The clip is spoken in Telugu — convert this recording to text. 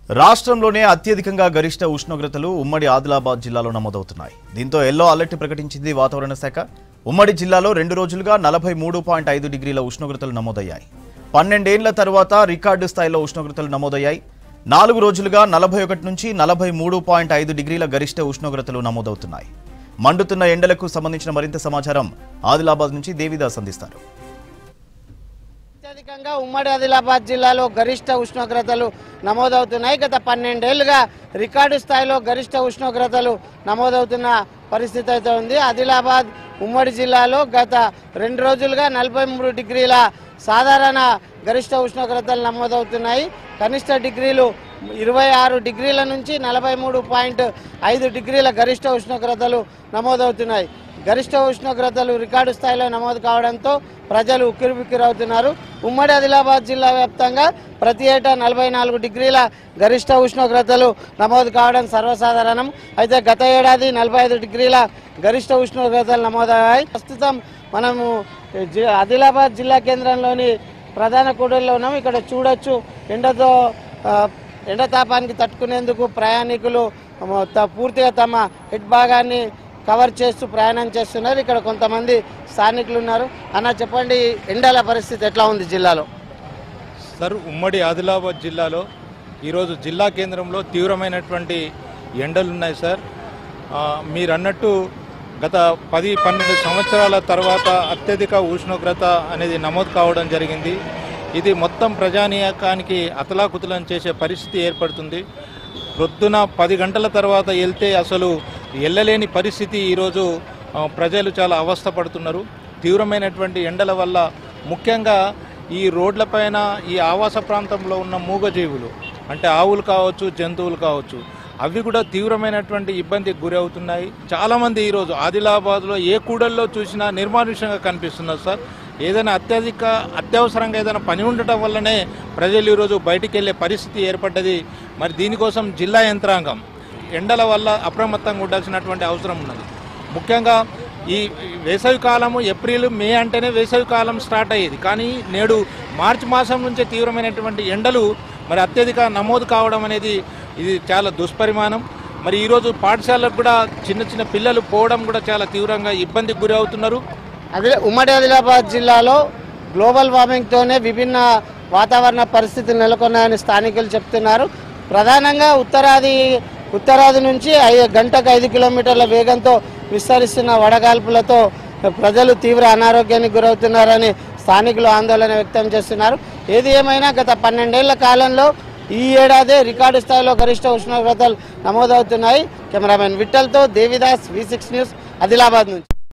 రాష్ట్రంలోనే అత్యధికంగా గరిష్ట ఉష్ణోగ్రతలు ఉమ్మడి ఆదిలాబాద్ జిల్లాలో నమోదవుతున్నాయి దీంతో ఎల్లో అలర్ట్ ప్రకటించింది వాతావరణ శాఖ ఉమ్మడి జిల్లాలో రెండు రోజులుగా నలభై మూడు పాయింట్ ఐదు డిగ్రీల ఉష్ణోగ్రతలు నమోదయ్యాయి పన్నెండేండ్ల తర్వాత రికార్డు స్థాయిలో ఉష్ణోగ్రతలు నమోదయ్యాయి నాలుగు రోజులుగా నలభై ఒకటి నుంచి నలభై మూడు పాయింట్ ఐదు డిగ్రీల గరిష్ట ఉష్ణోగ్రతలు నమోదవుతున్నాయి మండుతున్న ఎండలకు సంబంధించిన మరింత సమాచారం ఆదిలాబాద్ నుంచి దేవిదాస్ అందిస్తారు అత్యధికంగా ఉమ్మడి ఆదిలాబాద్ జిల్లాలో గరిష్ట ఉష్ణోగ్రతలు నమోదవుతున్నాయి గత పన్నెండేళ్లుగా రికార్డు స్థాయిలో గరిష్ట ఉష్ణోగ్రతలు నమోదవుతున్న పరిస్థితి అయితే ఉంది ఆదిలాబాద్ ఉమ్మడి జిల్లాలో గత రెండు రోజులుగా నలభై మూడు డిగ్రీల సాధారణ గరిష్ట ఉష్ణోగ్రతలు నమోదవుతున్నాయి కనిష్ట డిగ్రీలు ఇరవై ఆరు డిగ్రీల నుంచి నలభై మూడు పాయింట్ ఐదు డిగ్రీల గరిష్ట ఉష్ణోగ్రతలు నమోదవుతున్నాయి గరిష్ట ఉష్ణోగ్రతలు రికార్డు స్థాయిలో నమోదు కావడంతో ప్రజలు ఉక్కిరిబిక్కిరవుతున్నారు ఉమ్మడి ఆదిలాబాద్ జిల్లా వ్యాప్తంగా ప్రతి ఏటా నలభై నాలుగు డిగ్రీల గరిష్ట ఉష్ణోగ్రతలు నమోదు కావడం సర్వసాధారణం అయితే గత ఏడాది నలభై ఐదు డిగ్రీల గరిష్ట ఉష్ణోగ్రతలు నమోదయ్యాయి ప్రస్తుతం మనము జి- ఆదిలాబాద్ జిల్లా కేంద్రంలోని ప్రధాన కూడలిలో ఉన్నాం ఇక్కడ చూడొచ్చు ఎండతో ఆ, ఎండ తాపానికి తట్టుకునేందుకు ప్రయాణికులు మ- త- పూర్తిగా తమ హెడ్ భాగాన్ని కవర్ చేస్తూ ప్రయాణం చేస్తున్నారు ఇక్కడ కొంతమంది స్థానికులు ఉన్నారు అన్న చెప్పండి ఎండల పరిస్థితి ఎట్లా ఉంది జిల్లాలో సార్ ఉమ్మడి ఆదిలాబాద్ జిల్లాలో ఈరోజు జిల్లా కేంద్రంలో తీవ్రమైనటువంటి ఎండలు ఉన్నాయి సార్ ఆ, మీరు అన్నట్టు గత పది పన్నెండు సంవత్సరాల తర్వాత అత్యధిక ఉష్ణోగ్రత అనేది నమోదు కావడం జరిగింది ఇది మొత్తం ప్రజానీయకానికి అతలాకుతలం చేసే పరిస్థితి ఏర్పడుతుంది ప్రొద్దున పది గంటల తర్వాత వెళ్తే అసలు వెళ్ళలేని పరిస్థితి ఈరోజు ఆ, ప్రజలు చాలా అవస్థపడుతున్నారు తీవ్రమైనటువంటి ఎండల వల్ల ముఖ్యంగా ఈ రోడ్లపైన ఈ ఆవాస ప్రాంతంలో ఉన్న మూగజీవులు అంటే ఆవులు కావచ్చు జంతువులు కావచ్చు అవి కూడా తీవ్రమైనటువంటి ఇబ్బందికి గురి అవుతున్నాయి చాలామంది ఈరోజు ఆదిలాబాద్లో ఏ కూడల్లో చూసినా నిర్మానుష్యంగా కనిపిస్తున్నారు సార్ ఏదైనా అత్యధిక అత్యవసరంగా ఏదైనా పని ఉండటం వల్లనే ప్రజలు ఈరోజు బయటికి వెళ్ళే పరిస్థితి ఏర్పడ్డది మరి దీనికోసం జిల్లా యంత్రాంగం ఎండల వల్ల అప్రమత్తంగా ఉండాల్సినటువంటి అవసరం ఉన్నది ముఖ్యంగా ఈ వేసవి కాలము ఏప్రిల్ మే అంటేనే వేసవి కాలం స్టార్ట్ అయ్యేది కానీ నేడు మార్చి మాసం నుంచే తీవ్రమైనటువంటి ఎండలు మరి అత్యధిక నమోదు కావడం అనేది ఇది చాలా దుష్పరిమాణం మరి ఈరోజు పాఠశాలకు కూడా చిన్న చిన్న పిల్లలు పోవడం కూడా చాలా తీవ్రంగా ఇబ్బందికి గురి అవుతున్నారు అదే ఉమ్మడి ఆదిలాబాద్ జిల్లాలో గ్లోబల్ వార్మింగ్తోనే విభిన్న వాతావరణ పరిస్థితులు నెలకొన్నాయని స్థానికులు చెప్తున్నారు ప్రధానంగా ఉత్తరాది ఉత్తరాది నుంచి ఐ- గంటకు ఐదు కిలోమీటర్ల వేగంతో విస్తరిస్తున్న వడగాల్పులతో ప్రజలు తీవ్ర అనారోగ్యానికి గురవుతున్నారని స్థానికులు ఆందోళన వ్యక్తం చేస్తున్నారు ఏది ఏమైనా గత పన్నెండేళ్ల కాలంలో ఈ ఏడాది రికార్డు స్థాయిలో గరిష్ట ఉష్ణోగ్రతలు నమోదవుతున్నాయి కెమెరామెన్ విఠల్తో Devidas V six News Adilabad నుంచి